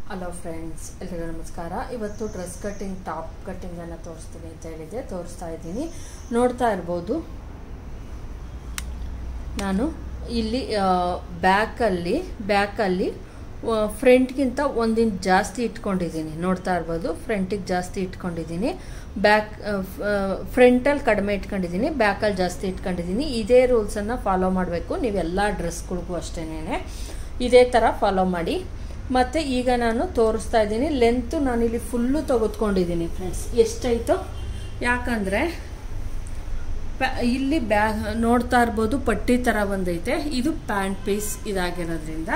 hello friends ಎಲ್ರಿಗೂ ನಮಸ್ಕಾರ ಇವತ್ತು ಡ್ರೆಸ್ ಕಟ್ಟಿಂಗ್ ಟಾಪ್ ಕಟ್ಟಿಂಗನ್ನು ತೋರಿಸ್ತೀನಿ ಅಂತ ಹೇಳಿದೆ ತೋರಿಸ್ತಾ ಇದ್ದೀನಿ ನೋಡ್ತಾ ಇರ್ಬೋದು ನಾನು ಇಲ್ಲಿ ಬ್ಯಾಕಲ್ಲಿ ಬ್ಯಾಕಲ್ಲಿ ಫ್ರಂಟ್ಗಿಂತ ಒಂದು ಇಂಚ್ ಜಾಸ್ತಿ ಇಟ್ಕೊಂಡಿದ್ದೀನಿ ನೋಡ್ತಾ ಇರ್ಬೋದು ಫ್ರಂಟಿಗೆ ಜಾಸ್ತಿ ಇಟ್ಕೊಂಡಿದ್ದೀನಿ ಬ್ಯಾಕ್ ಫ್ರಂಟಲ್ಲಿ ಕಡಿಮೆ ಇಟ್ಕೊಂಡಿದ್ದೀನಿ ಬ್ಯಾಕಲ್ಲಿ ಜಾಸ್ತಿ ಇಟ್ಕೊಂಡಿದ್ದೀನಿ ಇದೇ ರೂಲ್ಸನ್ನು ಫಾಲೋ ಮಾಡಬೇಕು ನೀವೆಲ್ಲ ಡ್ರೆಸ್ಗಳಿಗೂ ಅಷ್ಟೇನೆ ಇದೇ ಥರ ಫಾಲೋ ಮಾಡಿ ಮತ್ತು ಈಗ ನಾನು ತೋರಿಸ್ತಾ ಇದ್ದೀನಿ ಲೆಂತು ನಾನಿಲ್ಲಿ ಫುಲ್ಲು ತೆಗೆದುಕೊಂಡಿದ್ದೀನಿ ಫ್ರೆಂಡ್ಸ್ ಎಷ್ಟಾಯಿತು ಯಾಕಂದರೆ ಇಲ್ಲಿ ಬ್ಯಾ ನೋಡ್ತಾ ಇರ್ಬೋದು ಪಟ್ಟಿ ಥರ ಬಂದೈತೆ ಇದು ಪ್ಯಾಂಟ್ ಪೀಸ್ ಇದಾಗಿರೋದ್ರಿಂದ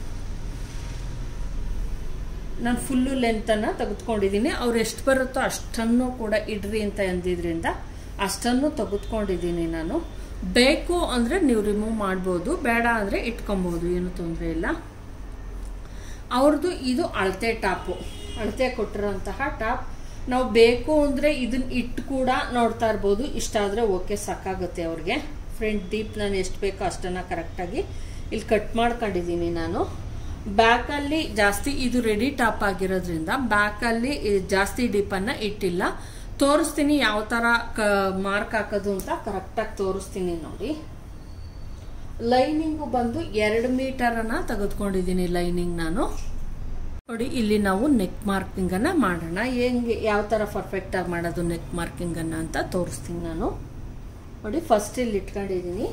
ನಾನು ಫುಲ್ಲು ಲೆಂತನ್ನು ತೆಗೆದುಕೊಂಡಿದ್ದೀನಿ ಅವ್ರು ಎಷ್ಟು ಬರುತ್ತೋ ಅಷ್ಟನ್ನು ಕೂಡ ಇಡ್ರಿ ಅಂತ ಅಂದಿದ್ರಿಂದ ಅಷ್ಟನ್ನು ತೆಗೆದುಕೊಂಡಿದ್ದೀನಿ ನಾನು ಬೇಕು ಅಂದರೆ ನೀವು ರಿಮೂವ್ ಮಾಡ್ಬೋದು ಬೇಡ ಅಂದರೆ ಇಟ್ಕೊಬೋದು ಏನು ತೊಂದರೆ ಇಲ್ಲ ಅವ್ರದ್ದು ಇದು ಅಳತೆ ಟಾಪು ಅಳತೆ ಕೊಟ್ಟಿರೋಂತಹ ಟಾಪ್ ನಾವು ಬೇಕು ಅಂದರೆ ಇದನ್ನ ಇಟ್ಟು ಕೂಡ ನೋಡ್ತಾ ಇರ್ಬೋದು ಇಷ್ಟ ಆದರೆ ಓಕೆ ಸಾಕಾಗುತ್ತೆ ಅವ್ರಿಗೆ ಫ್ರಂಟ್ ಡೀಪ್ ನಾನು ಎಷ್ಟು ಬೇಕೋ ಅಷ್ಟನ್ನು ಕರೆಕ್ಟಾಗಿ ಇಲ್ಲಿ ಕಟ್ ಮಾಡ್ಕೊಂಡಿದ್ದೀನಿ ನಾನು ಬ್ಯಾಕಲ್ಲಿ ಜಾಸ್ತಿ ಇದು ರೆಡಿ ಟಾಪ್ ಆಗಿರೋದ್ರಿಂದ ಬ್ಯಾಕಲ್ಲಿ ಜಾಸ್ತಿ ಡೀಪನ್ನು ಇಟ್ಟಿಲ್ಲ ತೋರಿಸ್ತೀನಿ ಯಾವ ಥರ ಕ ಮಾರ್ಕ್ ಹಾಕೋದು ಅಂತ ಕರೆಕ್ಟಾಗಿ ತೋರಿಸ್ತೀನಿ ನೋಡಿ ಲೈನಿಂಗು ಬಂದು ಎರಡು ಮೀಟರನ್ನು ತೆಗೆದುಕೊಂಡಿದ್ದೀನಿ ಲೈನಿಂಗ್ ನಾನು ನೋಡಿ ಇಲ್ಲಿ ನಾವು ನೆಕ್ ಮಾರ್ಕಿಂಗನ್ನು ಮಾಡೋಣ ಹೆಂಗೆ ಯಾವ ಥರ ಪರ್ಫೆಕ್ಟಾಗಿ ಮಾಡೋದು ನೆಕ್ ಮಾರ್ಕಿಂಗನ್ನು ಅಂತ ತೋರಿಸ್ತೀನಿ ನಾನು ನೋಡಿ ಫಸ್ಟ್ ಇಲ್ಲಿ ಇಟ್ಕೊಂಡಿದ್ದೀನಿ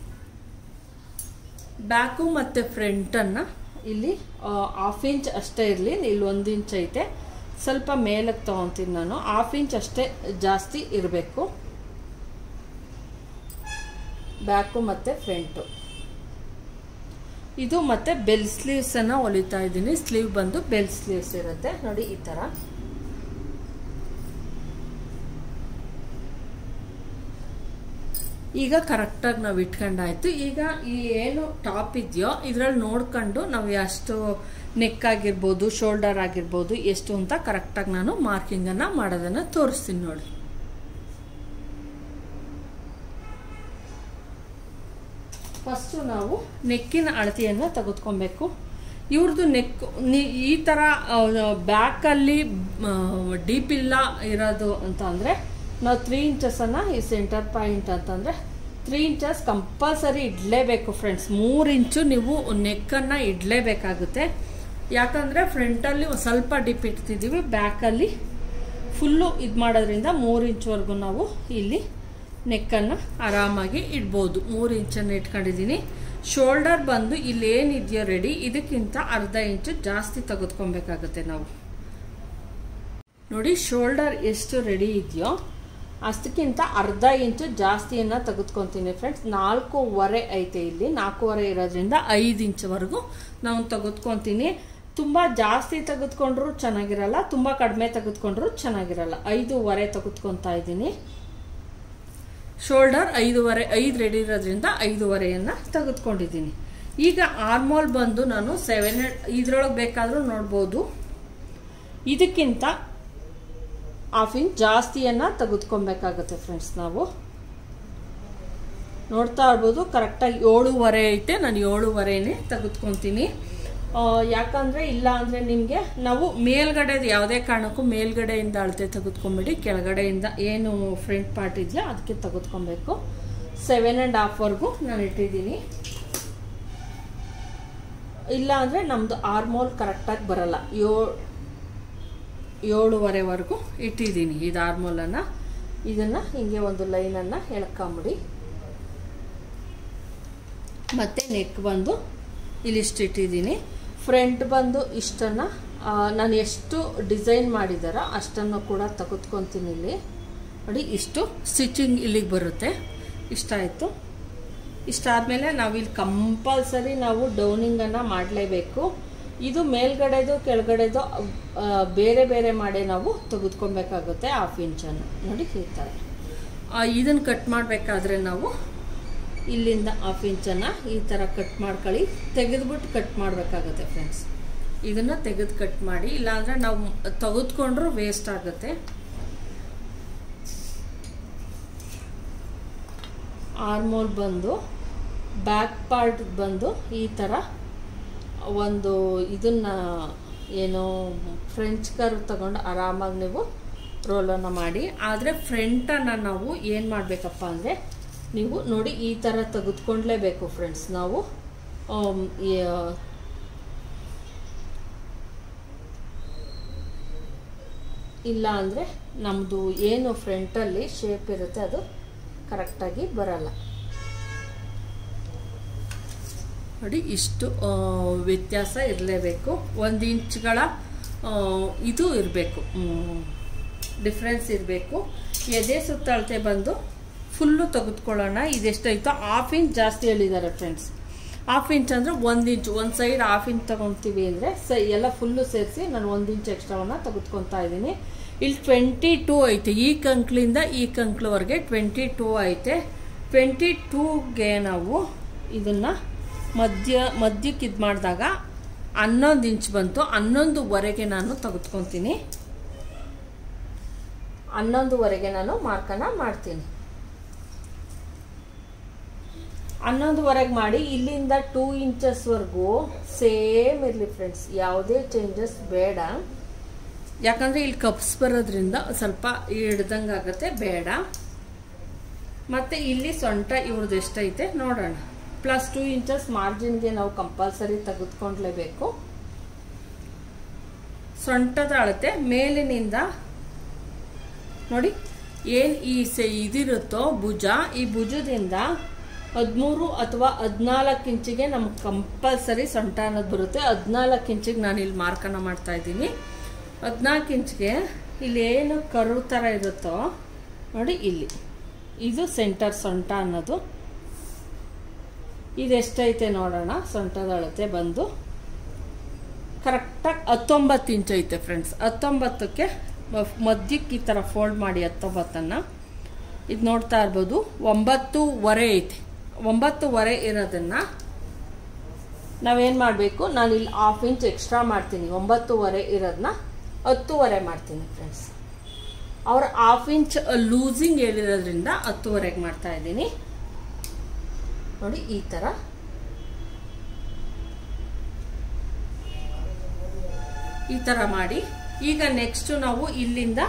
ಬ್ಯಾಕು ಮತ್ತು ಫ್ರಂಟನ್ನು ಇಲ್ಲಿ ಹಾಫ್ ಇಂಚ್ ಅಷ್ಟೇ ಇರಲಿ ಇಲ್ಲಿ ಒಂದು ಇಂಚ್ ಐತೆ ಸ್ವಲ್ಪ ಮೇಲಕ್ಕೆ ತೊಗೊತೀನಿ ನಾನು ಹಾಫ್ ಇಂಚ್ ಅಷ್ಟೇ ಜಾಸ್ತಿ ಇರಬೇಕು ಬ್ಯಾಕು ಮತ್ತು ಫ್ರಂಟು ಇದು ಮತ್ತೆ ಬೆಲ್ ಸ್ಲೀವ್ಸ್ ಅನ್ನ ಹೊಲಿತಾ ಇದ್ದೀನಿ ಸ್ಲೀವ್ ಬಂದು ಬೆಲ್ ಸ್ಲೀವ್ಸ್ ಇರುತ್ತೆ ನೋಡಿ ಈ ತರ ಈಗ ಕರೆಕ್ಟಾಗಿ ನಾವು ಇಟ್ಕೊಂಡಾಯ್ತು ಈಗ ಈ ಏನು ಟಾಪ್ ಇದೆಯೋ ಇದ್ರಲ್ಲಿ ನೋಡ್ಕೊಂಡು ನಾವು ಎಷ್ಟು ನೆಕ್ ಆಗಿರ್ಬೋದು ಶೋಲ್ಡರ್ ಆಗಿರ್ಬೋದು ಎಷ್ಟು ಅಂತ ಕರೆಕ್ಟಾಗಿ ನಾನು ಮಾರ್ಕಿಂಗನ್ನು ಮಾಡೋದನ್ನು ತೋರಿಸ್ತೀನಿ ನೋಡಿ ಫಸ್ಟು ನಾವು ನೆಕ್ಕಿನ ಅಳತೆಯನ್ನು ತೆಗೆದುಕೊಬೇಕು ಇವ್ರದ್ದು ನೆಕ್ ಈ ಥರ ಬ್ಯಾಕಲ್ಲಿ ಡೀಪ್ ಇಲ್ಲ ಇರೋದು ಅಂತ ಅಂದರೆ ನಾವು ತ್ರೀ ಇಂಚಸನ್ನು ಈ ಸೆಂಟರ್ ಪಾಯಿಂಟ್ ಅಂತಂದರೆ ತ್ರೀ ಇಂಚಸ್ ಕಂಪಲ್ಸರಿ ಇಡಲೇಬೇಕು ಫ್ರೆಂಡ್ಸ್ ಮೂರು ಇಂಚು ನೀವು ನೆಕ್ಕನ್ನು ಇಡಲೇಬೇಕಾಗುತ್ತೆ ಯಾಕಂದರೆ ಫ್ರಂಟಲ್ಲಿ ಸ್ವಲ್ಪ ಡಿಪ್ ಇಡ್ತಿದ್ದೀವಿ ಬ್ಯಾಕಲ್ಲಿ ಫುಲ್ಲು ಇದು ಮಾಡೋದ್ರಿಂದ ಮೂರು ಇಂಚ್ವರೆಗೂ ನಾವು ಇಲ್ಲಿ ನೆಕ್ಕನ್ನು ಆರಾಮಾಗಿ ಇಡ್ಬೋದು ಮೂರು ಇಂಚನ್ನು ಇಟ್ಕೊಂಡಿದ್ದೀನಿ ಶೋಲ್ಡರ್ ಬಂದು ಇಲ್ಲೇನಿದೆಯೋ ರೆಡಿ ಇದಕ್ಕಿಂತ ಅರ್ಧ ಇಂಚು ಜಾಸ್ತಿ ತೆಗೆದುಕೊಬೇಕಾಗುತ್ತೆ ನಾವು ನೋಡಿ ಶೋಲ್ಡರ್ ಎಷ್ಟು ರೆಡಿ ಇದೆಯೋ ಅಷ್ಟಕ್ಕಿಂತ ಅರ್ಧ ಇಂಚು ಜಾಸ್ತಿಯನ್ನು ತೆಗೆದುಕೊತೀನಿ ಫ್ರೆಂಡ್ಸ್ ನಾಲ್ಕೂವರೆ ಐತೆ ಇಲ್ಲಿ ನಾಲ್ಕೂವರೆ ಇರೋದ್ರಿಂದ ಐದು ಇಂಚ್ವರೆಗೂ ನಾವು ತೆಗೆದುಕೊತೀನಿ ತುಂಬ ಜಾಸ್ತಿ ತೆಗೆದುಕೊಂಡ್ರು ಚೆನ್ನಾಗಿರಲ್ಲ ತುಂಬ ಕಡಿಮೆ ತೆಗೆದುಕೊಂಡ್ರು ಚೆನ್ನಾಗಿರಲ್ಲ ಐದೂವರೆ ತೆಗೆದುಕೊತಾ ಇದ್ದೀನಿ ಶೋಲ್ಡರ್ ಐದೂವರೆ ಐದು ರೆಡಿ ಇರೋದ್ರಿಂದ ಐದೂವರೆಯನ್ನು ತೆಗೆದುಕೊಂಡಿದ್ದೀನಿ ಈಗ ಆರ್ಮೋಲ್ ಬಂದು ನಾನು ಸೆವೆನ್ ಇದ್ರೊಳಗೆ ಬೇಕಾದರೂ ನೋಡ್ಬೋದು ಇದಕ್ಕಿಂತ ಹಾಫ್ ಇಂಚ್ ಜಾಸ್ತಿಯನ್ನು ತೆಗೆದುಕೊಬೇಕಾಗುತ್ತೆ ಫ್ರೆಂಡ್ಸ್ ನಾವು ನೋಡ್ತಾ ಇರ್ಬೋದು ಕರೆಕ್ಟಾಗಿ ಏಳುವರೆ ಐತೆ ನಾನು ಏಳುವರೆನೇ ತೆಗೆದುಕೊತೀನಿ ಯಾಕಂದರೆ ಇಲ್ಲ ಅಂದರೆ ನಿಮಗೆ ನಾವು ಮೇಲ್ಗಡೆದು ಯಾವುದೇ ಕಾರಣಕ್ಕೂ ಮೇಲ್ಗಡೆಯಿಂದ ಅಳತೆ ತೆಗೆದುಕೊಂಬಿಡಿ ಕೆಳಗಡೆಯಿಂದ ಏನು ಫ್ರಂಟ್ ಪಾರ್ಟ್ ಇದೆಯೋ ಅದಕ್ಕೆ ತೆಗೆದುಕೊಬೇಕು ಸೆವೆನ್ ಆ್ಯಂಡ್ ಹಾಫ್ವರೆಗೂ ನಾನು ಇಟ್ಟಿದ್ದೀನಿ ಇಲ್ಲ ಅಂದರೆ ನಮ್ಮದು ಆರ್ಮೋಲ್ ಕರೆಕ್ಟಾಗಿ ಬರಲ್ಲ ಏಳು ಏಳುವರೆವರೆಗೂ ಇಟ್ಟಿದ್ದೀನಿ ಇದು ಆರ್ಮೋಲನ್ನು ಇದನ್ನು ಹಿಂಗೆ ಒಂದು ಲೈನನ್ನು ಎಳ್ಕೊಂಬಿಡಿ ಮತ್ತು ನೆಕ್ ಬಂದು ಇಲ್ಲಿಷ್ಟು ಇಟ್ಟಿದ್ದೀನಿ ಫ್ರಂಟ್ ಬಂದು ಇಷ್ಟನ್ನು ನಾನು ಎಷ್ಟು ಡಿಸೈನ್ ಮಾಡಿದಾರೋ ಅಷ್ಟನ್ನು ಕೂಡ ತೆಗೆದುಕೊತೀನಿ ಇಲ್ಲಿ ನೋಡಿ ಇಷ್ಟು ಸ್ಟಿಚಿಂಗ್ ಇಲ್ಲಿಗೆ ಬರುತ್ತೆ ಇಷ್ಟ ಆಯಿತು ಇಷ್ಟಾದಮೇಲೆ ನಾವು ಇಲ್ಲಿ ಕಂಪಲ್ಸರಿ ನಾವು ಡೌನಿಂಗನ್ನು ಮಾಡಲೇಬೇಕು ಇದು ಮೇಲ್ಗಡೆದು ಕೆಳಗಡೆದು ಬೇರೆ ಬೇರೆ ಮಾಡಿ ನಾವು ತೆಗೆದುಕೊಬೇಕಾಗುತ್ತೆ ಹಾಫ್ ಇಂಚನ್ನು ನೋಡಿ ಈ ಥರ ಇದನ್ನು ಕಟ್ ಮಾಡಬೇಕಾದ್ರೆ ನಾವು ಇಲ್ಲಿಂದ ಹಾಫ್ ಇಂಚನ್ನು ಈ ಥರ ಕಟ್ ಮಾಡ್ಕೊಳ್ಳಿ ತೆಗೆದ್ಬಿಟ್ಟು ಕಟ್ ಮಾಡಬೇಕಾಗುತ್ತೆ ಫ್ರೆಂಡ್ಸ್ ಇದನ್ನು ತೆಗೆದು ಕಟ್ ಮಾಡಿ ಇಲ್ಲಾಂದರೆ ನಾವು ತೆಗೆದುಕೊಂಡ್ರೂ ವೇಸ್ಟ್ ಆಗುತ್ತೆ ಆರ್ಮೋಲ್ ಬಂದು ಬ್ಯಾಕ್ ಪಾರ್ಟ್ ಬಂದು ಈ ಥರ ಒಂದು ಇದನ್ನು ಏನು ಫ್ರೆಂಚ್ ಕರ್ವ್ ತಗೊಂಡು ಆರಾಮಾಗಿ ನೀವು ರೋಲನ್ನು ಮಾಡಿ ಆದರೆ ಫ್ರಂಟನ್ನು ನಾವು ಏನು ಮಾಡಬೇಕಪ್ಪ ಅಂದರೆ ನೀವು ನೋಡಿ ಈ ಥರ ತೆಗೆದುಕೊಂಡ್ಲೇಬೇಕು ಫ್ರೆಂಡ್ಸ್ ನಾವು ಆಮ್, ಈ, ಆ, ಇಲ್ಲ ಅಂದರೆ ನಮ್ಮದು ಏನು ಫ್ರಂಟಲ್ಲಿ ಶೇಪ್ ಇರುತ್ತೆ ಅದು ಕರೆಕ್ಟಾಗಿ ಬರಲ್ಲ ನೋಡಿ ಇಷ್ಟು ಆ, ವ್ಯತ್ಯಾಸ ಇರಲೇಬೇಕು ಒಂದು ಇಂಚ್ಗಳ ಆ, ಇದು ಇರಬೇಕು ಡಿಫ್ರೆನ್ಸ್ ಇರಬೇಕು ಎದೆ ಸುತ್ತಳತೆ ಬಂದು ಫುಲ್ಲು ತೆಗೆದುಕೊಳ್ಳೋಣ ಇದೆಷ್ಟಾಯ್ತೋ ಹಾಫ್ ಇಂಚ್ ಜಾಸ್ತಿ ಹೇಳಿದ್ದಾರೆ ಫ್ರೆಂಡ್ಸ್ ಹಾಫ್ ಇಂಚ್ ಅಂದರೆ ಒಂದು ಇಂಚ್ ಒಂದು ಸೈಡ್ ಹಾಫ್ ಇಂಚ್ ತೊಗೊತೀವಿ ಅಂದರೆ ಸ ಎಲ್ಲ ಫುಲ್ಲು ಸೇರಿಸಿ ನಾನು ಒಂದು ಇಂಚ್ ಎಕ್ಸ್ಟ್ರಾವನ್ನು ತೆಗೆದುಕೊತಾ ಇದ್ದೀನಿ ಇಲ್ಲಿ ಟ್ವೆಂಟಿ ಟೂ ಐತೆ ಈ ಕಂಕ್ಳಿಂದ ಈ ಕಂಕ್ಳವರೆಗೆ ಟ್ವೆಂಟಿ ಟೂ ಐತೆ ಟ್ವೆಂಟಿ ಟೂಗೆ ನಾವು ಇದನ್ನು ಮಧ್ಯ ಮಧ್ಯಕ್ಕೆ ಇದು ಮಾಡಿದಾಗ ಹನ್ನೊಂದು ಇಂಚ್ ಬಂತು ಹನ್ನೊಂದುವರೆಗೆ ನಾನು ತೆಗೆದುಕೊತೀನಿ ಹನ್ನೊಂದುವರೆಗೆ ನಾನು ಮಾರ್ಕನ್ನು ಮಾಡ್ತೀನಿ ಹನ್ನೊಂದುವರೆಗೆ ಮಾಡಿ ಇಲ್ಲಿಂದ ಟೂ ಇಂಚಸ್ವರೆಗೂ ಸೇಮ್ ಇರಲಿ ಫ್ರೆಂಡ್ಸ್ ಯಾವುದೇ ಚೇಂಜಸ್ ಬೇಡ ಯಾಕಂದರೆ ಇಲ್ಲಿ ಕಪ್ಸ್ ಬರೋದ್ರಿಂದ ಸ್ವಲ್ಪ ಹಿಡ್ದಂಗೆ ಆಗುತ್ತೆ ಬೇಡ ಮತ್ತು ಇಲ್ಲಿ ಸೊಂಟ ಇವ್ರದ್ದು ಎಷ್ಟೈತೆ ನೋಡೋಣ ಪ್ಲಸ್ ಟೂ ಇಂಚಸ್ ಮಾರ್ಜಿನ್ಗೆ ನಾವು ಕಂಪಲ್ಸರಿ ತೆಗೆದುಕೊಂಡ್ಲೇಬೇಕು ಸೊಂಟದ ಅಳತೆ ಮೇಲಿನಿಂದ ನೋಡಿ ಏನು ಈ ಸೆ ಇದಿರುತ್ತೋ ಭುಜ ಈ ಭುಜದಿಂದ ಹದಿಮೂರು ಅಥವಾ ಹದಿನಾಲ್ಕು ಇಂಚಿಗೆ ನಮ್ಗೆ ಕಂಪಲ್ಸರಿ ಸೊಂಟ ಅನ್ನೋದು ಬರುತ್ತೆ ಹದಿನಾಲ್ಕು ಇಂಚಿಗೆ ನಾನು ಇಲ್ಲಿ ಮಾರ್ಕನ್ನು ಮಾಡ್ತಾ ಇದ್ದೀನಿ ಹದಿನಾಲ್ಕು ಇಂಚ್ಗೆ ಇಲ್ಲಿ ಏನು ಕರು ಥರ ಇರುತ್ತೋ ನೋಡಿ ಇಲ್ಲಿ ಇದು ಸೆಂಟರ್ ಸೊಂಟ ಅನ್ನೋದು ಇದೆಷ್ಟೈತೆ ನೋಡೋಣ ಸೊಂಟದ ಅಳತೆ ಬಂದು ಕರೆಕ್ಟಾಗಿ ಹತ್ತೊಂಬತ್ತು ಇಂಚ್ ಐತೆ ಫ್ರೆಂಡ್ಸ್ ಹತ್ತೊಂಬತ್ತಕ್ಕೆ ಮಧ್ಯಕ್ಕೆ ಈ ಥರ ಫೋಲ್ಡ್ ಮಾಡಿ ಹತ್ತೊಂಬತ್ತನ್ನು ಇದು ನೋಡ್ತಾ ಇರ್ಬೋದು ಒಂಬತ್ತೂವರೆ ಐತೆ ಒಂಬತ್ತುವರೆ ಇರೋದನ್ನು ನಾವೇನು ಮಾಡಬೇಕು ನಾನು ಇಲ್ಲಿ ಹಾಫ್ ಇಂಚ್ ಎಕ್ಸ್ಟ್ರಾ ಮಾಡ್ತೀನಿ ಒಂಬತ್ತುವರೆ ಇರೋದನ್ನ ಹತ್ತುವರೆ ಮಾಡ್ತೀನಿ ಫ್ರೆಂಡ್ಸ್ ಅವ್ರ ಹಾಫ್ ಇಂಚ್ ಲೂಸಿಂಗ್ ಹೇಳಿರೋದ್ರಿಂದ ಹತ್ತುವರೆಗೆ ಮಾಡ್ತಾ ಇದ್ದೀನಿ ನೋಡಿ ಈ ಥರ ಈ ಥರ ಮಾಡಿ ಈಗ ನೆಕ್ಸ್ಟ್ ನಾವು ಇಲ್ಲಿಂದ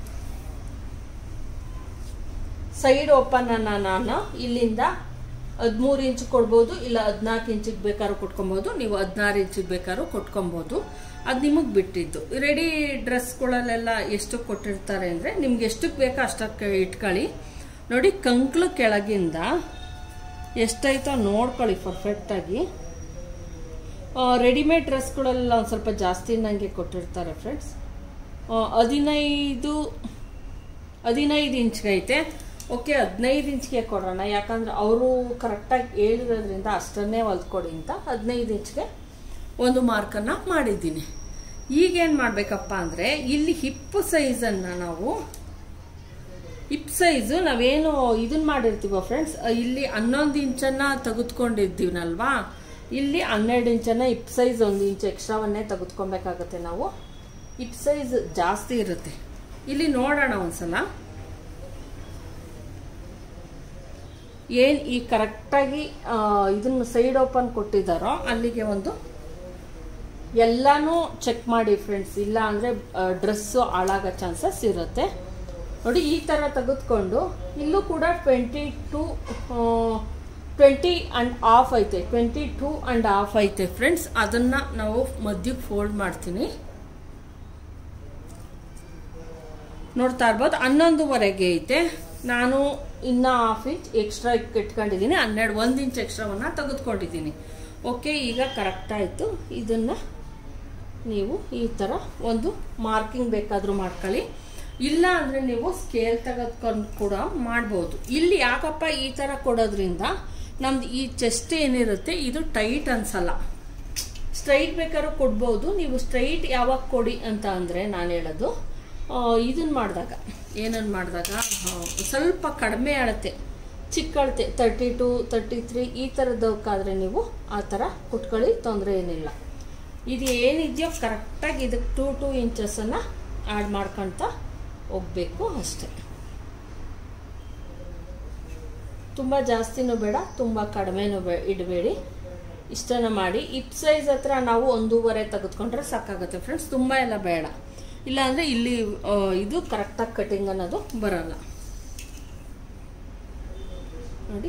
ಸೈಡ್ ಓಪನ್ ಅನ್ನ ನಾನು ಇಲ್ಲಿಂದ ಹದಿಮೂರು ಇಂಚ್ ಕೊಡ್ಬೋದು ಇಲ್ಲ ಹದಿನಾಲ್ಕು ಇಂಚಿಗೆ ಬೇಕಾದ್ರೂ ಕೊಟ್ಕೊಬೋದು ನೀವು ಹದಿನಾರು ಇಂಚಿಗೆ ಬೇಕಾದ್ರೂ ಕೊಟ್ಕೊಬೋದು ಅದು ನಿಮಗೆ ಬಿಟ್ಟಿದ್ದು ರೆಡಿ ಡ್ರೆಸ್ಗಳಲ್ಲೆಲ್ಲ ಎಷ್ಟು ಕೊಟ್ಟಿರ್ತಾರೆ ಅಂದರೆ ನಿಮ್ಗೆ ಎಷ್ಟಕ್ಕೆ ಬೇಕೋ ಅಷ್ಟಕ್ಕೆ ಇಟ್ಕೊಳ್ಳಿ ನೋಡಿ ಕಂಕ್ಳು ಕೆಳಗಿಂದ ಎಷ್ಟೈತೋ ನೋಡ್ಕೊಳ್ಳಿ ಪರ್ಫೆಕ್ಟಾಗಿ ರೆಡಿಮೇಡ್ ಡ್ರೆಸ್ಗಳೆಲ್ಲ ಒಂದು ಸ್ವಲ್ಪ ಜಾಸ್ತಿ ನನಗೆ ಕೊಟ್ಟಿರ್ತಾರೆ ಫ್ರೆಂಡ್ಸ್ ಹದಿನೈದು ಹದಿನೈದು ಇಂಚ್ಗೆ ಐತೆ ಓಕೆ ಹದಿನೈದು ಇಂಚ್ಗೆ ಕೊಡೋಣ ಯಾಕಂದ್ರೆ ಅವರು ಕರೆಕ್ಟಾಗಿ ಹೇಳಿರೋದ್ರಿಂದ ಅಷ್ಟನ್ನೇ ಹೊಲ್ಕೊಡಿ ಅಂತ ಹದಿನೈದು ಇಂಚ್ಗೆ ಒಂದು ಮಾರ್ಕನ್ನು ಮಾಡಿದ್ದೀನಿ ಈಗೇನು ಮಾಡಬೇಕಪ್ಪ ಅಂದರೆ ಇಲ್ಲಿ ಹಿಪ್ ಸೈಜನ್ನು ನಾವು ಹಿಪ್ ಸೈಜು ನಾವೇನು ಇದನ್ನ ಮಾಡಿರ್ತೀವ ಫ್ರೆಂಡ್ಸ್ ಇಲ್ಲಿ ಹನ್ನೊಂದು ಇಂಚನ್ನು ತೆಗೆದುಕೊಂಡಿರ್ತೀವನಲ್ವಾ ಇಲ್ಲಿ ಹನ್ನೆರಡು ಇಂಚನ್ನ ಹಿಪ್ ಸೈಜ್ ಒಂದು ಇಂಚ್ ಎಕ್ಸ್ಟ್ರಾವನ್ನೇ ತೆಗೆದುಕೊಬೇಕಾಗತ್ತೆ ನಾವು ಹಿಪ್ ಸೈಜ್ ಜಾಸ್ತಿ ಇರುತ್ತೆ ಇಲ್ಲಿ ನೋಡೋಣ ಒಂದ್ಸಲ ಏನು ಈ ಕರೆಕ್ಟಾಗಿ ಇದನ್ನ ಸೈಡ್ ಓಪನ್ ಕೊಟ್ಟಿದ್ದಾರೋ ಅಲ್ಲಿಗೆ ಒಂದು ಎಲ್ಲಾನು ಚೆಕ್ ಮಾಡಿ ಫ್ರೆಂಡ್ಸ್ ಇಲ್ಲ ಅಂದರೆ ಡ್ರೆಸ್ಸು ಹಾಳಾಗೋ ಚಾನ್ಸಸ್ ಇರುತ್ತೆ ನೋಡಿ ಈ ಥರ ತೆಗೆದುಕೊಂಡು ಇಲ್ಲೂ ಕೂಡ twenty two twenty and half ಐತೆ ಟ್ವೆಂಟಿ ಟೂ ಆ್ಯಂಡ್ ಹಾಫ್ ಐತೆ ಫ್ರೆಂಡ್ಸ್ ಅದನ್ನು ನಾವು ಮಧ್ಯಕ್ಕೆ ಫೋಲ್ಡ್ ಮಾಡ್ತೀನಿ ನೋಡ್ತಾ ಇರ್ಬೋದು ಹನ್ನೊಂದುವರೆಗೆ ಐತೆ ನಾನು ಇನ್ನು ಹಾಫ್ ಇಂಚ್ ಎಕ್ಸ್ಟ್ರಾ ಇಟ್ಕೊಂಡಿದ್ದೀನಿ ಹನ್ನೆರಡು ಒಂದು ಇಂಚ್ ಎಕ್ಸ್ಟ್ರಾವನ್ನು ತೆಗೆದುಕೊಂಡಿದ್ದೀನಿ ಓಕೆ ಈಗ ಕರೆಕ್ಟ್ ಆಯಿತು ಇದನ್ನು ನೀವು ಈ ಥರ ಒಂದು ಮಾರ್ಕಿಂಗ್ ಬೇಕಾದರೂ ಮಾಡ್ಕೊಳ್ಳಿ ಇಲ್ಲ ಅಂದರೆ ನೀವು ಸ್ಕೇಲ್ ತೆಗೆದುಕೊಂಡು ಕೂಡ ಮಾಡ್ಬೋದು ಇಲ್ಲಿ ಯಾಕಪ್ಪ ಈ ಥರ ಕೊಡೋದ್ರಿಂದ ನಮ್ದು ಈ ಚೆಸ್ಟ್ ಏನಿರುತ್ತೆ ಇದು ಟೈಟ್ ಅನ್ಸಲ್ಲ ಸ್ಟ್ರೈಟ್ ಬೇಕಾದ್ರೂ ಕೊಡ್ಬೋದು ನೀವು ಸ್ಟ್ರೈಟ್ ಯಾವಾಗ ಕೊಡಿ ಅಂತ ಅಂದರೆ ನಾನು ಹೇಳೋದು ಇದನ್ನು ಮಾಡಿದಾಗ ಏನನ್ನು ಮಾಡಿದಾಗ ಸ್ವಲ್ಪ ಕಡಿಮೆ ಅಳತೆ ಚಿಕ್ಕ ಅಳತೆ ತರ್ಟಿ ಟು ತರ್ಟಿ ತ್ರೀ ಈ ಥರದಕ್ಕಾದರೆ ನೀವು ಆ ಥರ ಕುಟ್ಕೊಳ್ಳಿ ತೊಂದರೆ ಏನಿಲ್ಲ ಇದು ಏನಿದೆಯೋ ಕರೆಕ್ಟಾಗಿ ಇದಕ್ಕೆ ಟೂ ಟೂ ಇಂಚಸನ್ನು ಆ್ಯಡ್ ಮಾಡ್ಕೊಳ್ತಾ ಹೋಗಬೇಕು ಅಷ್ಟೆ ತುಂಬ ಜಾಸ್ತಿನೂ ಬೇಡ ತುಂಬ ಕಡಿಮೆನೂ ಬೇ ಇಡಬೇಡಿ ಇಷ್ಟನ್ನು ಮಾಡಿ ಇಪ್ ಸೈಜ್ ಹತ್ರ ನಾವು ಒಂದೂವರೆ ತೆಗೆದುಕೊಂಡ್ರೆ ಸಾಕಾಗುತ್ತೆ ಫ್ರೆಂಡ್ಸ್ ತುಂಬ ಎಲ್ಲ ಬೇಡ ಇಲ್ಲಾಂದರೆ ಇಲ್ಲಿ ಆ, ಇದು ಕರೆಕ್ಟಾಗಿ ಕಟಿಂಗ್ ಅನ್ನೋದು ಬರಲ್ಲ ನೋಡಿ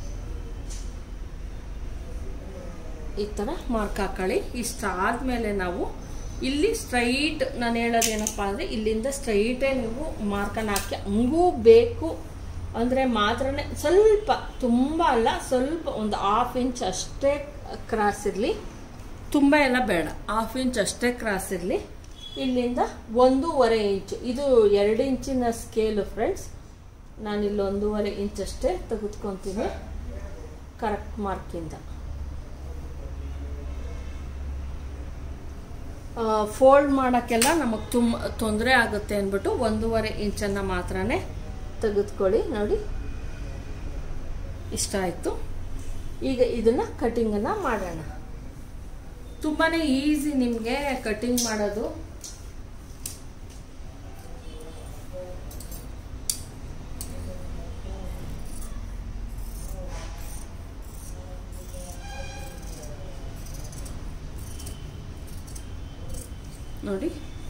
ಈ ಥರ ಮಾರ್ಕ್ ಹಾಕೊಳ್ಳಿ ಇಷ್ಟ ಆದಮೇಲೆ ನಾವು ಇಲ್ಲಿ ಸ್ಟ್ರೈಟ್ ನಾನು ಹೇಳೋದೇನಪ್ಪ ಅಂದರೆ ಇಲ್ಲಿಂದ ಸ್ಟ್ರೈಟೇ ನೀವು ಮಾರ್ಕನ್ನು ಹಾಕಿ ಹಂಗೂ ಬೇಕು ಅಂದರೆ ಮಾತ್ರನೇ ಸ್ವಲ್ಪ ತುಂಬ ಅಲ್ಲ ಸ್ವಲ್ಪ ಒಂದು ಹಾಫ್ ಇಂಚ್ ಅಷ್ಟೇ ಕ್ರಾಸ್ ಇರಲಿ ತುಂಬ ಎಲ್ಲ ಬೇಡ ಹಾಫ್ ಇಂಚ್ ಅಷ್ಟೇ ಕ್ರಾಸ್ ಇರಲಿ ಇಲ್ಲಿಂದ ಒಂದೂವರೆ ಇಂಚು ಇದು ಎರಡು ಇಂಚಿನ ಸ್ಕೇಲು ಫ್ರೆಂಡ್ಸ್ ನಾನಿಲ್ಲಿ ಒಂದೂವರೆ ಇಂಚ್ ಅಷ್ಟೇ ತೆಗೆದುಕೊತೀನಿ ಕರೆಕ್ಟ್ ಮಾರ್ಕಿಂದ ಫೋಲ್ಡ್ ಮಾಡೋಕ್ಕೆಲ್ಲ ನಮಗೆ ತುಂಬ ತೊಂದರೆ ಆಗುತ್ತೆ ಅಂದ್ಬಿಟ್ಟು ಒಂದೂವರೆ ಇಂಚನ್ನು ಮಾತ್ರನೇ ತೆಗೆದುಕೊಳ್ಳಿ ನೋಡಿ ಇಷ್ಟ ಆಯಿತು ಈಗ ಇದನ್ನು ಕಟಿಂಗನ್ನು ಮಾಡೋಣ ತುಂಬಾ ಈಸಿ ನಿಮಗೆ ಕಟಿಂಗ್ ಮಾಡೋದು ನೋಡಿ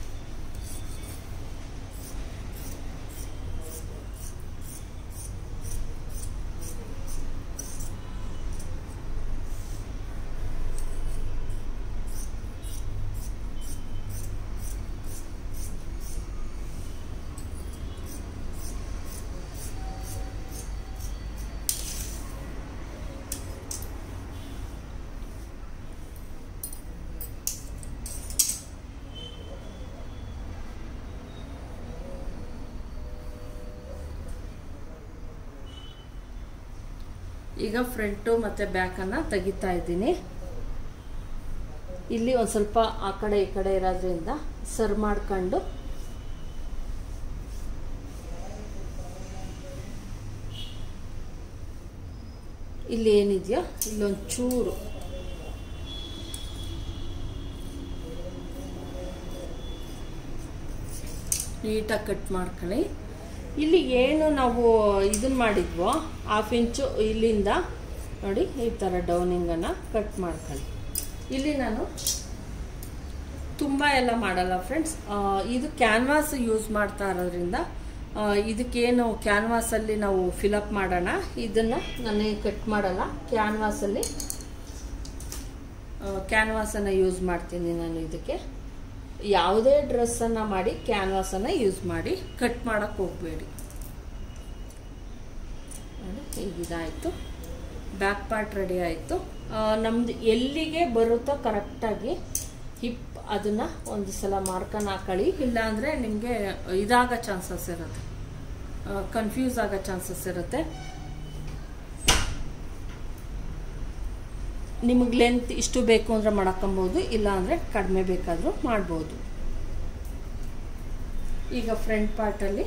ಈಗ ಫ್ರಂಟು ಮತ್ತು ಬ್ಯಾಕನ್ನು ತೆಗಿತಾ ಇದ್ದೀನಿ ಇಲ್ಲಿ ಒಂದು ಸ್ವಲ್ಪ ಆ ಕಡೆ ಈ ಕಡೆ ಇರೋದ್ರಿಂದ ಸರ್ ಮಾಡ್ಕೊಂಡು ಇಲ್ಲಿ ಏನಿದೆಯೋ ಇಲ್ಲೊಂದು ಚೂರು ನೀಟಾಗಿ ಕಟ್ ಮಾಡ್ಕೊಳ್ಳಿ ಇಲ್ಲಿ ಏನು ನಾವು ಇದನ್ನ ಮಾಡಿದ್ವೋ ಹಾಫ್ ಇಂಚು ಇಲ್ಲಿಂದ ನೋಡಿ ಈ ಥರ ಡೌನಿಂಗನ್ನು ಕಟ್ ಮಾಡ್ಕೊಳ್ಳಿ ಇಲ್ಲಿ ನಾನು ತುಂಬ ಎಲ್ಲ ಮಾಡಲ್ಲ ಫ್ರೆಂಡ್ಸ್ ಇದು ಕ್ಯಾನ್ವಾಸ್ ಯೂಸ್ ಮಾಡ್ತಾ ಇರೋದ್ರಿಂದ ಆ, ಇದಕ್ಕೇನು ಕ್ಯಾನ್ವಾಸಲ್ಲಿ ನಾವು ಫಿಲಪ್ ಮಾಡೋಣ ಇದನ್ನು ನಾನು ಕಟ್ ಮಾಡಲ್ಲ ಕ್ಯಾನ್ವಾಸಲ್ಲಿ ಕ್ಯಾನ್ವಾಸನ್ನು ಯೂಸ್ ಮಾಡ್ತೀನಿ ನಾನು ಇದಕ್ಕೆ ಯಾವುದೇ ಡ್ರೆಸ್ಸನ್ನು ಮಾಡಿ ಕ್ಯಾನ್ವಾಸನ್ನು ಯೂಸ್ ಮಾಡಿ ಕಟ್ ಮಾಡೋಕ್ಕೆ ಹೋಗಬೇಡಿ ಹೀಗಿದಾಯಿತು ಬ್ಯಾಕ್ ಪಾರ್ಟ್ ರೆಡಿ ಆಯಿತು ನಮ್ದು ಎಲ್ಲಿಗೆ ಬರುತ್ತೋ ಕರೆಕ್ಟಾಗಿ ಹಿಪ್ ಅದನ್ನು ಒಂದು ಸಲ ಮಾರ್ಕನ್ನು ಹಾಕೊಳ್ಳಿ ಇಲ್ಲಾಂದರೆ ನಿಮಗೆ ಇದಾಗ ಚಾನ್ಸಸ್ ಇರುತ್ತೆ ಕನ್ಫ್ಯೂಸ್ ಆಗೋ ಚಾನ್ಸಸ್ ಇರುತ್ತೆ ನಿಮಗೆ ಲೆಂತ್ ಇಷ್ಟು ಬೇಕು ಅಂದರೆ ಮಾಡ್ಕೊಬೋದು ಇಲ್ಲ ಅಂದರೆ ಕಡಿಮೆ ಬೇಕಾದರೂ ಮಾಡ್ಬೋದು ಈಗ ಫ್ರಂಟ್ ಪಾರ್ಟಲ್ಲಿ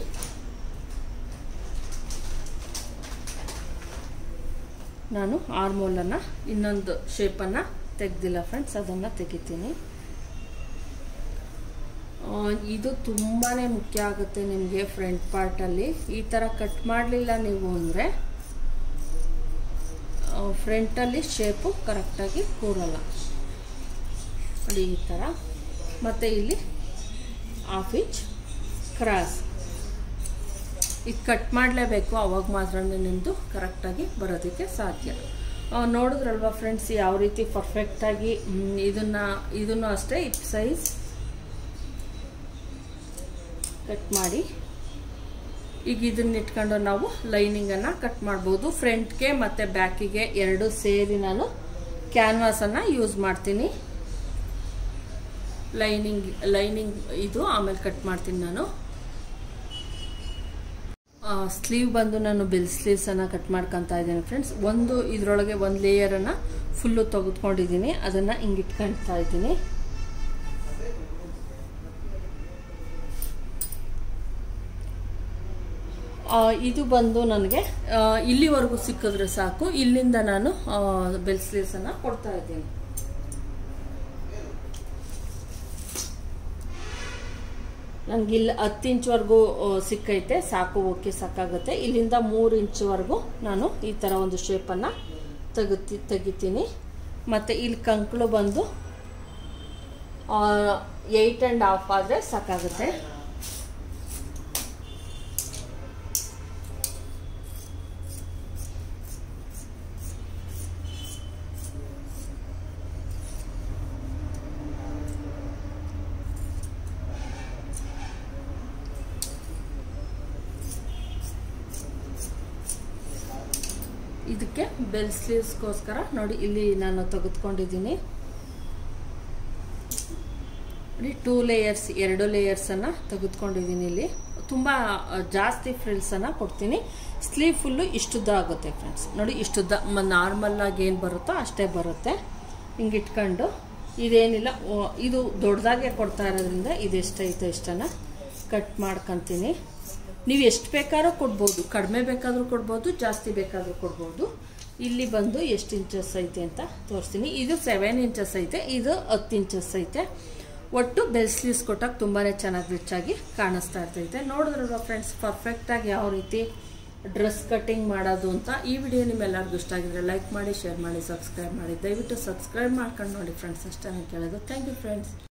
ನಾನು ಆರ್ಮೋಲನ್ನು ಇನ್ನೊಂದು ಶೇಪನ್ನು ತೆಗ್ದಿಲ್ಲ ಫ್ರೆಂಡ್ಸ್ ಅದನ್ನು ತೆಗಿತೀನಿ ಆ, ಇದು ತುಂಬಾ ಮುಖ್ಯ ಆಗುತ್ತೆ ನಿಮಗೆ ಫ್ರಂಟ್ ಪಾರ್ಟಲ್ಲಿ ಈ ಥರ ಕಟ್ ಮಾಡಲಿಲ್ಲ ನೀವು ಅಂದರೆ ಫ್ರಂಟಲ್ಲಿ ಶೇಪು ಕರೆಕ್ಟಾಗಿ ಕೂರಲ್ಲ ನೋಡಿ ಈ ಥರ ಮತ್ತು ಇಲ್ಲಿ ಹಾಫ್ ಇಂಚ್ ಕ್ರಾಸ್ ಇದು ಕಟ್ ಮಾಡಲೇಬೇಕು ಅವಾಗ ಮಾತ್ರ ನಿಮ್ಮದು ಕರೆಕ್ಟಾಗಿ ಬರೋದಕ್ಕೆ ಸಾಧ್ಯ ಆ, ನೋಡಿದ್ರಲ್ವಾ ಫ್ರೆಂಡ್ಸ್ ಯಾವ ರೀತಿ ಪರ್ಫೆಕ್ಟಾಗಿ ಇದನ್ನು ಇದನ್ನು ಅಷ್ಟೇ ಇಪ್ ಸೈಜ್ ಕಟ್ ಮಾಡಿ ಈಗ ಇದನ್ನ ಇಟ್ಕೊಂಡು ನಾವು ಲೈನಿಂಗನ್ನು ಕಟ್ ಮಾಡ್ಬೋದು ಫ್ರಂಟ್ಗೆ ಮತ್ತು ಬ್ಯಾಕಿಗೆ ಎರಡು ಸೇರಿ ನಾನು ಕ್ಯಾನ್ವಾಸನ್ನು ಯೂಸ್ ಮಾಡ್ತೀನಿ ಲೈನಿಂಗ್ ಲೈನಿಂಗ್ ಇದು ಆಮೇಲೆ ಕಟ್ ಮಾಡ್ತೀನಿ ನಾನು ಸ್ಲೀವ್ ಬಂದು ನಾನು ಬೆಲ್ ಸ್ಲೀವ್ಸನ್ನು ಕಟ್ ಮಾಡ್ಕೊತಾ ಇದ್ದೀನಿ ಫ್ರೆಂಡ್ಸ್ ಒಂದು ಇದರೊಳಗೆ ಒಂದು ಲೇಯರನ್ನು ಫುಲ್ಲು ತೆಗೆದುಕೊಂಡಿದ್ದೀನಿ ಅದನ್ನು ಹಿಂಗೆ ಇಟ್ಕೊಳ್ತಾ ಇದ್ದೀನಿ ಆ, ಇದು ಬಂದು ನನಗೆ ಆ, ಇಲ್ಲಿವರೆಗೂ ಸಿಕ್ಕಿದ್ರೆ ಸಾಕು ಇಲ್ಲಿಂದ ನಾನು ಬೆಲ್ ಸ್ಲೀವ್ಸನ್ನು ಕೊಡ್ತಾ ಇದ್ದೀನಿ ನನಗೆ ಇಲ್ಲಿ ಹತ್ತು ಇಂಚ್ವರೆಗೂ ಸಿಕ್ಕೈತೆ ಸಾಕು ಓಕೆ ಸಾಕಾಗುತ್ತೆ ಇಲ್ಲಿಂದ ಮೂರು ಇಂಚ್ವರೆಗೂ ನಾನು ಈ ಥರ ಒಂದು ಶೇಪನ್ನು ತೆಗಿತಿ ತೆಗಿತೀನಿ ಮತ್ತು ಇಲ್ಲಿ ಕಂಕಳು ಬಂದು ಏಯ್ಟ್ ಆ್ಯಂಡ್ ಹಾಫ್ ಆದರೆ ಸಾಕಾಗುತ್ತೆ ಇದಕ್ಕೆ ಬೆಲ್ ಸ್ಲೀವ್ಸ್ಗೋಸ್ಕರ ನೋಡಿ ಇಲ್ಲಿ ನಾನು ತೆಗೆದುಕೊಂಡಿದ್ದೀನಿ ನೋಡಿ ಟೂ ಲೇಯರ್ಸ್ ಎರಡು ಲೇಯರ್ಸನ್ನು ತೆಗೆದುಕೊಂಡಿದ್ದೀನಿ ಇಲ್ಲಿ ತುಂಬ ಜಾಸ್ತಿ ಫ್ರಿಲ್ಸನ್ನು ಕೊಡ್ತೀನಿ ಸ್ಲೀವ್ ಫುಲ್ಲು ಇಷ್ಟುದ್ದ ಆಗುತ್ತೆ ಫ್ರೆಂಡ್ಸ್ ನೋಡಿ ಇಷ್ಟುದ್ದ ನಾರ್ಮಲ್ಲಾಗಿ ಏನು ಬರುತ್ತೋ ಅಷ್ಟೇ ಬರುತ್ತೆ ಹಿಂಗೆ ಇಟ್ಕೊಂಡು ಇದೇನಿಲ್ಲ ಇದು ದೊಡ್ಡದಾಗೆ ಕೊಡ್ತಾ ಇರೋದ್ರಿಂದ ಇದೆಷ್ಟೈತೆ ಇಷ್ಟನ್ನು ಕಟ್ ಮಾಡ್ಕೊತೀನಿ ನೀವು ಎಷ್ಟು ಬೇಕಾದ್ರೂ ಕೊಡ್ಬೋದು ಕಡಿಮೆ ಬೇಕಾದರೂ ಕೊಡ್ಬೋದು ಜಾಸ್ತಿ ಬೇಕಾದರೂ ಕೊಡ್ಬೋದು ಇಲ್ಲಿ ಬಂದು ಎಷ್ಟು ಇಂಚಸ್ ಐತೆ ಅಂತ ತೋರಿಸ್ತೀನಿ ಇದು ಸೆವೆನ್ ಇಂಚಸ್ ಐತೆ ಇದು ಹತ್ತು ಇಂಚಸ್ ಐತೆ ಒಟ್ಟು ಬೆಲ್ ಸ್ಲೀವ್ಸ್ ಕೊಟ್ಟಾಗ ತುಂಬಾ ಚೆನ್ನಾಗಿ ರಿಚಾಗಿ ಕಾಣಿಸ್ತಾ ಇರ್ತೈತೆ ನೋಡಿದ್ರಲ್ವ ಫ್ರೆಂಡ್ಸ್ ಪರ್ಫೆಕ್ಟಾಗಿ ಯಾವ ರೀತಿ ಡ್ರೆಸ್ ಕಟ್ಟಿಂಗ್ ಮಾಡೋದು ಅಂತ ಈ ವಿಡಿಯೋ ನಿಮ್ಮೆಲ್ಲರಿಗೂ ಇಷ್ಟ ಆಗಿದ್ರೆ ಲೈಕ್ ಮಾಡಿ ಶೇರ್ ಮಾಡಿ ಸಬ್ಸ್ಕ್ರೈಬ್ ಮಾಡಿ ದಯವಿಟ್ಟು ಸಬ್ಸ್ಕ್ರೈಬ್ ಮಾಡ್ಕೊಂಡು ನೋಡಿ ಫ್ರೆಂಡ್ಸ್ ಅಷ್ಟೇ ನಾನು ಕೇಳೋದು ಥ್ಯಾಂಕ್ ಯು ಫ್ರೆಂಡ್ಸ್